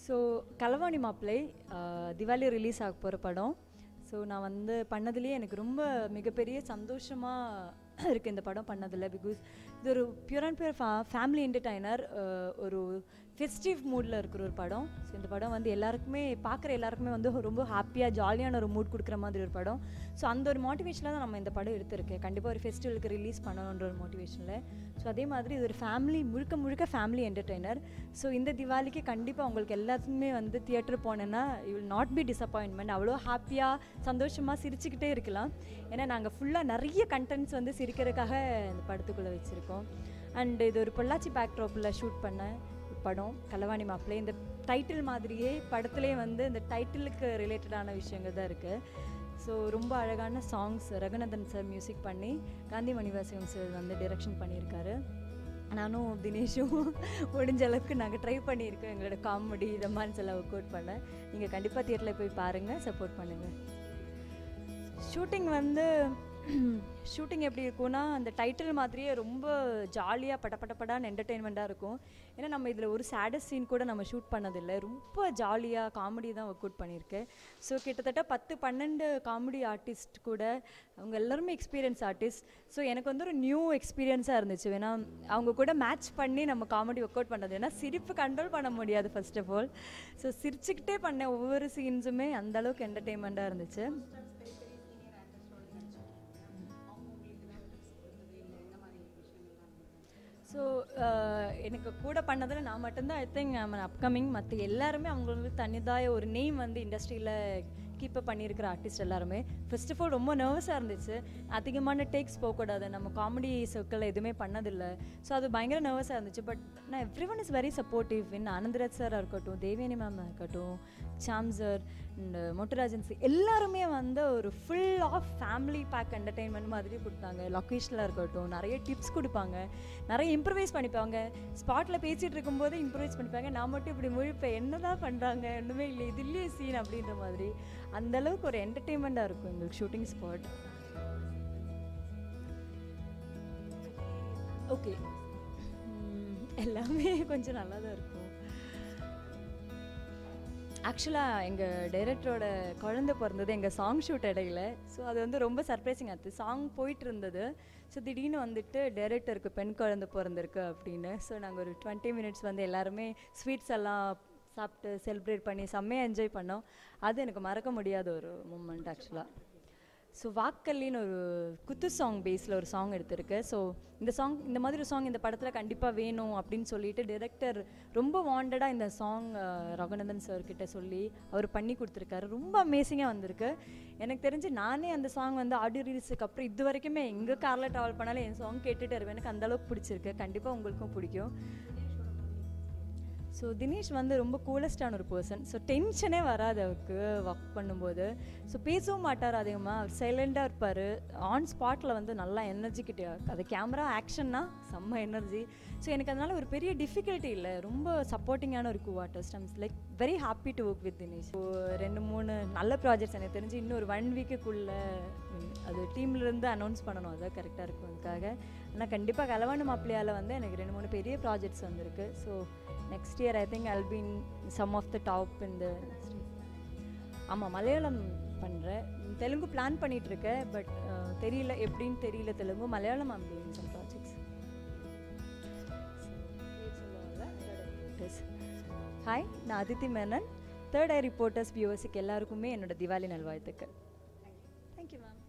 so கலவாணி மாப்பிள்ளை ஆஹ், Diwali release ஆக போகிற படம் ஸோ நான் வந்து பண்ணதுலேயே எனக்கு ரொம்ப மிகப்பெரிய சந்தோஷமாக இருக்குது இந்த படம் பண்ணதில் பிகாஸ் இது ஒரு பியூர் அண்ட் பியூர் ஃபா ஃபேமிலி என்டர்டைனர் ஒரு ஃபெஸ்டிவ் மூடில் இருக்கிற ஒரு படம் ஸோ இந்த படம் வந்து எல்லாருக்குமே பார்க்குற எல்லாருக்குமே வந்து ரொம்ப ஹாப்பியாக ஜாலியான ஒரு மூட் கொடுக்குற மாதிரி ஒரு படம் ஸோ அந்த ஒரு மோட்டிவேஷனில் தான் நம்ம இந்த படம் எடுத்திருக்கேன் கண்டிப்பாக ஒரு ஃபெஸ்டிவலுக்கு ரிலீஸ் பண்ணணுன்ற ஒரு மோட்டிவேஷனில் ஸோ அதே மாதிரி இது ஒரு ஃபேமிலி முழுக்க முழுக்க ஃபேமிலி என்டர்டெய்னர் ஸோ இந்த திவாலிக்கு கண்டிப்பாக உங்களுக்கு எல்லாத்துக்குமே வந்து தியேட்டர் போனேன்னா you will not be disappointment அவ்வளோ ஹாப்பியாக சந்தோஷமாக சிரிச்சுக்கிட்டே இருக்கலாம் ஏன்னா நாங்கள் ஃபுல்லாக நிறைய கண்டென்ட்ஸ் வந்து சிரிக்கிறதுக்காக இந்த படத்துக்குள்ளே வச்சுருக்கோம் அண்ட் இது ஒரு பொள்ளாச்சி பேக்ட்ராப்பில் ஷூட் பண்ண படம் கலவாணி மாப்பிள்ளை இந்த டைட்டில் மாதிரியே படத்துலேயே வந்து இந்த டைட்டிலுக்கு ரிலேட்டடான விஷயங்கள் தான் இருக்குது ஸோ ரொம்ப அழகான சாங்ஸ் ரகுநந்தன் சார் மியூசிக் பண்ணி காந்தி மணிவாசகம் சார் வந்து டிரெக்ஷன் பண்ணியிருக்காரு நானும் தினேஷும் முடிஞ்ச அளவுக்கு நாங்கள் ட்ரை பண்ணியிருக்கோம் எங்களோட காமெடி இதை மாதிரி எல்லாம் ஒர்க் அவுட் பண்ண நீங்கள் கண்டிப்பாக தியேட்டரில் போய் பாருங்கள் சப்போர்ட் பண்ணுங்கள் ஷூட்டிங் வந்து ஷூட்டிங் எப்படி இருக்கும்னா அந்த டைட்டில் மாதிரியே ரொம்ப ஜாலியாக படபடப்படான்னு என்டர்டெயின்மெண்ட்டாக இருக்கும் ஏன்னா நம்ம இதில் ஒரு சேடஸ்ட் சீன் கூட நம்ம ஷூட் பண்ணதில்லை ரொம்ப ஜாலியாக காமெடி தான் ஒர்க் அவுட் பண்ணியிருக்கேன் ஸோ கிட்டத்தட்ட பத்து பன்னெண்டு காமெடி ஆர்டிஸ்ட் கூட அவங்க எல்லாருமே எக்ஸ்பீரியன்ஸ் ஆர்டிஸ்ட் ஸோ எனக்கு வந்து ஒரு நியூ எக்ஸ்பீரியன்ஸாக இருந்துச்சு ஏன்னா அவங்க கூட மேட்ச் பண்ணி நம்ம காமெடி ஒர்க் அவுட் பண்ணது ஏன்னா சிரிப்பு கண்ட்ரோல் பண்ண முடியாது ஃபர்ஸ்ட் ஆஃப் ஆல் ஸோ சிரிச்சுக்கிட்டே பண்ண ஒவ்வொரு சீன்ஸுமே அந்த அளவுக்கு என்டர்டெயின்மெண்ட்டாக இருந்துச்சு ஸோ எனக்கு கூட பண்ணதில் நான் மட்டும்தான் ஐ திங்க் அப்கமிங் மற்ற எல்லாருமே அவங்களுக்கு தனிதாய ஒரு நேம் வந்து இண்டஸ்ட்ரியில் கீப்பப் பண்ணியிருக்கிற ஆர்டிஸ்ட் எல்லாருமே ஃபர்ஸ்ட் ஆஃப் ஆல் ரொம்ப நர்வஸாக இருந்துச்சு அதிகமான டேக்ஸ் போகக்கூடாது நம்ம காமெடி சர்க்கிளில் எதுவுமே பண்ணதில்லை ஸோ அது பயங்கர நர்வஸாக இருந்துச்சு பட் நான் everyone is very supportive in Anandaraj சாராக இருக்கட்டும் தேவேனி மேம் இருக்கட்டும் Sam sir and Mottarajan sir எல்லாருமே வந்து ஒரு full of family pack entertainment மாதிரி கொடுத்தாங்க லொக்கேஷனில் இருக்கட்டும் நிறைய டிப்ஸ் கொடுப்பாங்க நிறைய இம்ப்ரவைஸ் பண்ணிப்பாங்க ஸ்பாட்டில் பேசிகிட்டு இருக்கும்போது இம்ப்ரவைஸ் பண்ணிப்பாங்க நான் மட்டும் இப்படி முழிப்பேன் என்னதான் பண்ணுறாங்க ஒன்றுமே இல்லை இது இல்லையே சீன் அப்படின்ற மாதிரி அந்த அளவுக்கு ஒரு என்டர்டெயின்மெண்ட்டாக இருக்கும் எங்களுக்கு ஷூட்டிங் ஸ்பாட் ஓகே எல்லாமே கொஞ்சம் நல்லா தான் இருக்கும் ஆக்சுவலாக எங்கள் டைரக்டரோட குழந்தை பிறந்தது எங்கள் சாங் ஷூட் இடையில ஸோ அது வந்து ரொம்ப சர்ப்ரைசிங் ஆச்சு சாங் போயிட்டு இருந்தது ஸோ திடீர்னு வந்துட்டு டைரக்டருக்கு பெண் குழந்தை பிறந்திருக்கு அப்படின்னு ஸோ நாங்கள் ஒரு டுவெண்ட்டி மினிட்ஸ் வந்து எல்லாருமே ஸ்வீட்ஸ் எல்லாம் சாப்பிட்டு செலிப்ரேட் பண்ணி செம்மையாக என்ஜாய் பண்ணோம் அது எனக்கு மறக்க முடியாத ஒரு மூமெண்ட் ஆக்சுவலாக ஸோ வாக்கல்லின்னு ஒரு குத்து சாங் பேஸில் ஒரு சாங் எடுத்திருக்கு ஸோ இந்த சாங் இந்த மாதிரி ஒரு சாங் இந்த படத்தில் கண்டிப்பாக வேணும் அப்படின்னு சொல்லிட்டு டிரெக்டர் ரொம்ப வாண்டடாக இந்த சாங் ரகுநந்தன் சார் கிட்ட சொல்லி அவர் பண்ணி கொடுத்துருக்காரு ரொம்ப அமேசிங்காக வந்திருக்கு எனக்கு தெரிஞ்சு நானே அந்த சாங் வந்து ஆடியோ ரிலீஸுக்கு அப்புறம் இது வரைக்குமே எங்கே காரில் ட்ராவல் பண்ணாலும் என் சாங் கேட்டுட்டு இருப்பேன் எனக்கு அந்த அளவுக்கு பிடிச்சிருக்கு கண்டிப்பாக உங்களுக்கும் பிடிக்கும் ஸோ தினேஷ் வந்து ரொம்ப கூலஸ்டான ஒரு பர்சன் ஸோ டென்ஷனே வராது அவருக்கு ஒர்க் பண்ணும்போது ஸோ பேசவும் மாட்டார் அதிகமாக அவர் சைலண்டாக இருப்பார் ஆன் ஸ்பாட்டில் வந்து நல்லா எனர்ஜிக்கிட்டே அது கேமரா ஆக்ஷன்னா செம்ம எனர்ஜி ஸோ எனக்கு அதனால் ஒரு பெரிய டிஃபிகல்ட்டி இல்லை ரொம்ப சப்போர்ட்டிங்கான ஒரு co artist I'm like very happy to work with Dinesh so ரெண்டு மூணு நல்ல ப்ராஜெக்ட்ஸ் எனக்கு தெரிஞ்சு இன்னும் ஒரு ஒன் வீக்குக்குள்ளே அது டீம்லேருந்து அனௌன்ஸ் பண்ணணும் அதான் கரெக்டாக இருக்கும் அதுக்காக ஆனால் கண்டிப்பாக கலவாண்டு மாப்பிள்ளையால் வந்து எனக்கு ரெண்டு மூணு பெரிய ப்ராஜெக்ட்ஸ் வந்திருக்கு so next year I think I'll been some of the top இந்த ஆமாம் மலையாளம் பண்ணுறேன் தெலுங்கு பிளான் பண்ணிட்டு இருக்கேன் பட் தெரியல எப்படின்னு தெரியல Telugu Malayalam I'm doing some projects hi நான் Aditi Menon third eye reporters வியூவர்ஸுக்கு எல்லாருக்குமே என்னோட திவாலி நல்வாழ்த்துக்கள் தேங்க்யூ மேம்